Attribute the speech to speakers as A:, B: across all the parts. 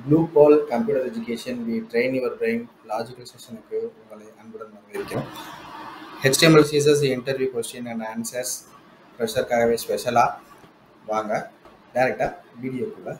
A: blue ball computer education we train your brain logical செஷனுக்கு உங்களை அன்புடன் வரவேற்கிறோம் HTML CSS interview question and answers ப்ரெஷருக்காகவே ஸ்பெஷலாக வாங்க டேரெக்டாக வீடியோக்குள்ளே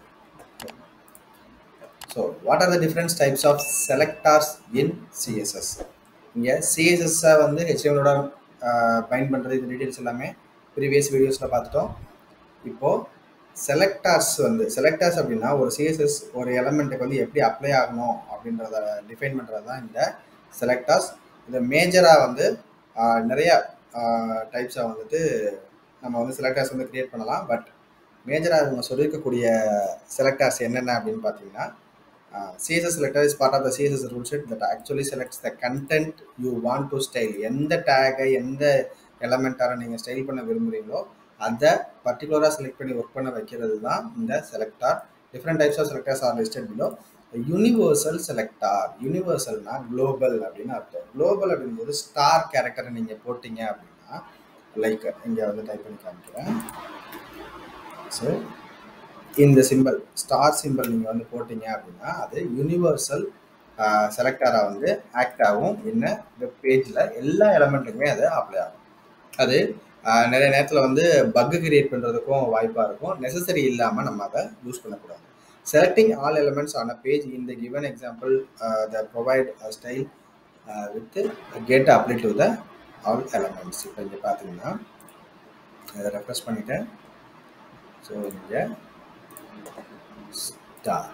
A: so what are the different types of selectors in CSS இங்கே சிஎஸ்எஸ்ஸை வந்து ஹெச்டிஎம்எலோட பைண்ட் பண்ணுறது இந்த டீட்டெயில்ஸ் எல்லாமே ப்ரீவியஸ் வீடியோஸில் பார்த்துட்டோம் இப்போது செலக்டார்ஸ் வந்து செலக்டார்ஸ் அப்படின்னா ஒரு சிஎஸ்எஸ் ஒரு எலமெண்ட்டுக்கு வந்து எப்படி அப்ளை ஆகணும் அப்படின்றத டிஃபைன் பண்ணுறது தான் இந்த செலக்டார்ஸ் இது மேஜராக வந்து ஆஹ், நிறைய டைப்ஸாக வந்துட்டு நம்ம வந்து செலக்டார்ஸ் வந்து கிரியேட் பண்ணலாம் பட் மேஜராக இவங்க சொல்லியிருக்கக்கூடிய செலக்டார்ஸ் என்னென்ன அப்படின்னு பார்த்தீங்கன்னா CSS selector is part of the CSS rule set that actually selects the content you want to style எந்த டேகை எந்த எலமெண்ட்டார நீங்கள் ஸ்டைல் பண்ண விரும்புகிறீங்களோ அதை பர்டிகுலராக செலக்ட் பண்ணி ஒர்க் பண்ண வைக்கிறது தான் இந்த selector different types of selectors are listed below universal selector யூனிவர்சல்னா குளோபல் அப்படின்னு அர்த்தம் குளோபல் அப்படிங்கும்போது ஸ்டார் கேரக்டரை நீங்கள் போட்டீங்க அப்படின்னா லைக் இங்கே வந்து டைப் பண்ணி காமிக்கிறேன் ஸோ இந்த சிம்பிள் ஸ்டார் சிம்பிள் நீங்கள் வந்து போட்டீங்க அப்படின்னா அது யூனிவர்சல் செலக்டராக வந்து ஆக்ட் ஆகும் என்ன வெப் பேஜில் எல்லா எலமெண்ட்டுக்குமே அது அப்ளை ஆகும் அது ஆஹ், நிறைய நேரத்தில் வந்து பக்கு கிரியேட் பண்ணுறதுக்கும் வாய்ப்பாக இருக்கும் நெசசரி இல்லாமல் நம்ம அதை யூஸ் பண்ணக்கூடாது selecting all elements on a page இந்த given example the provide style with get apply to the all elements இப்போ இங்கே பார்த்தீங்கன்னா அதை ரெஃப்ரெஷ் பண்ணிட்டேன் ஸோ இங்கே ஸ்டார்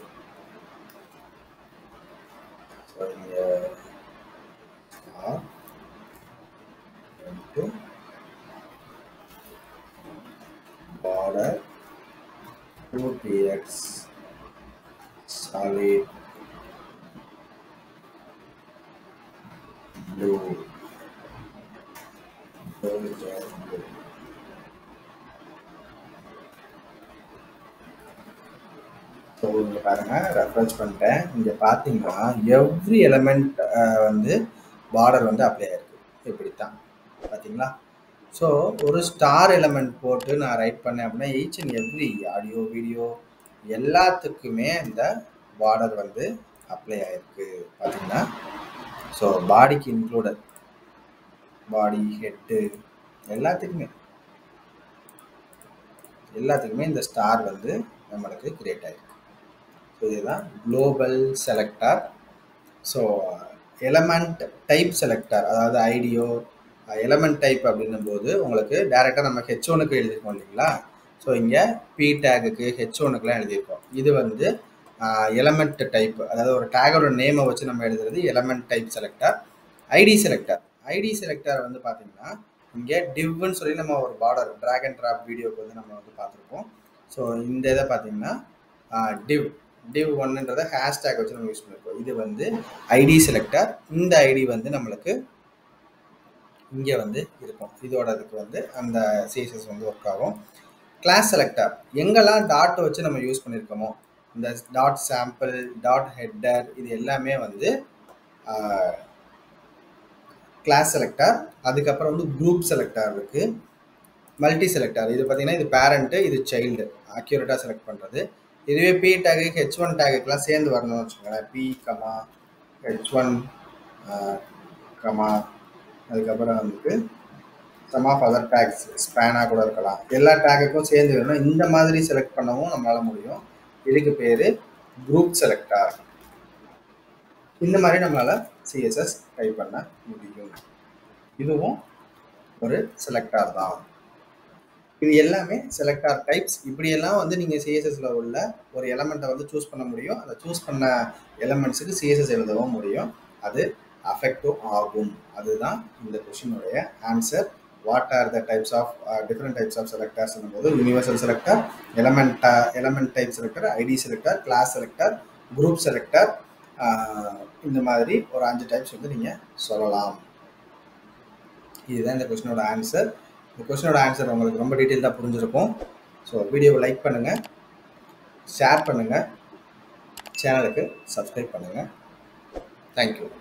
A: ஸோ இங்கே star into border 2px solid blue soldier blue so இங்கே பாருங்க ரெஃபரன்ஸ் பண்ணிட்டேன் இங்கே பார்த்தீங்கன்னா எவ்ரி எலமெண்ட் வந்து பார்டர் வந்து அப்ளை ஆயிருக்கு இப்படித்தான் பார்த்தீங்களா ஸோ ஒரு ஸ்டார் எலமெண்ட் போட்டு நான் ரைட் பண்ணேன் அப்படின்னா each and every audio video எல்லாத்துக்குமே இந்த பார்டர் வந்து அப்ளை ஆயிருக்கு பார்த்தீங்கன்னா ஸோ பாடிக்கு இன்க்ளூடட் பாடி ஹெட்டு எல்லாத்துக்குமே எல்லாத்துக்குமே இந்த ஸ்டார் வந்து நம்மளுக்கு கிரியேட் ஆயிருக்கு ஸோ இதுதான் global selector so element type selector அதாவது ஐடியோ எலமெண்ட் டைப் அப்படின்னும் போது உங்களுக்கு டேரெக்டாக நம்ம ஹெச் ஒனுக்கு எழுதியிருக்கோம் இல்லைங்களா ஸோ இங்கே பி டேகுக்கு ஹெச் ஒனுக்குலாம் எழுதியிருக்கோம் இது வந்து எலமெண்ட் டைப் அதாவது ஒரு டேகோட நேமை வச்சு நம்ம எழுதுறது element type selector ID selector ID selector வந்து பார்த்தீங்கன்னா இங்கே டிவ்னு சொல்லி நம்ம ஒரு பார்டர் ட்ராக் அண்ட் ட்ராப் வீடியோக்கு வந்து நம்ம வந்து பார்த்துருப்போம் ஸோ இந்த இதை பார்த்தீங்கன்னா டிவ் டிவ் ஒன்னுன்றதை ஹேஷ்டேக் வச்சு நம்ம யூஸ் பண்ணியிருக்கோம் இது வந்து ஐடி செலக்டர் இந்த ஐடி வந்து நம்மளுக்கு இங்கே வந்து இருக்கும் இதோட இதுக்கு வந்து அந்த சிஎஸ்எஸ் வந்து ஒர்க் ஆகும் கிளாஸ் செலக்டர் எங்கெல்லாம் டாட் வச்சு நம்ம யூஸ் பண்ணியிருக்கோமோ இந்த டாட் சாம்பிள் டாட் ஹெட்டர் இது எல்லாமே வந்து கிளாஸ் செலக்டர் அதுக்கப்புறம் வந்து குரூப் செலக்டர் இருக்குது மல்டி செலக்டர் இது பார்த்தீங்கன்னா இது பேரண்ட்டு இது சைல்டு அக்யூரேட்டாக செலக்ட் பண்ணுறது இதுவே பி டேகு ஹெச் ஒன் டேகுக்கெலாம் சேர்ந்து வரணும்னு வச்சுக்கோங்களேன் P comma H one comma அதுக்கப்புறம் வந்துட்டு சம் ஆஃப் அதர் டேக்ஸ் ஸ்பேனாக கூட இருக்கலாம் எல்லா டேகுக்கும் சேர்ந்து வேணும் இந்த மாதிரி செலக்ட் பண்ணவும் நம்மளால முடியும் இதுக்கு பேர் குரூப் செலக்டார் இந்த மாதிரி நம்மளால சிஎஸ்எஸ் டைப் பண்ண முடியும் இதுவும் ஒரு செலக்டார் தான் இது எல்லாமே செலக்டார் டைப்ஸ் இப்படியெல்லாம் வந்து நீங்கள் சிஎஸ்எஸ்ல உள்ள ஒரு எலமெண்ட்டை வந்து சூஸ் பண்ண முடியும் அதை சூஸ் பண்ண எலமெண்ட்ஸுக்கு சிஎஸ்எஸ் எழுதவும் முடியும் அது அஃபெக்டும் ஆகும் அதுதான் இந்த கொஷினுடைய answer what are the types of different types of selectors போது universal selector element element type selector ID selector class selector group selector இந்த மாதிரி ஒரு அஞ்சு டைப்ஸ் வந்து நீங்கள் சொல்லலாம் இதுதான் இந்த கொஸ்டினோட ஆன்சர் இந்த கொஸ்டினோட ஆன்சர் உங்களுக்கு ரொம்ப டீட்டெயில்டாக புரிஞ்சிருக்கும் ஸோ வீடியோவை லைக் பண்ணுங்கள் ஷேர் பண்ணுங்கள் சேனலுக்கு சப்ஸ்கிரைப் பண்ணுங்கள் தேங்க்யூ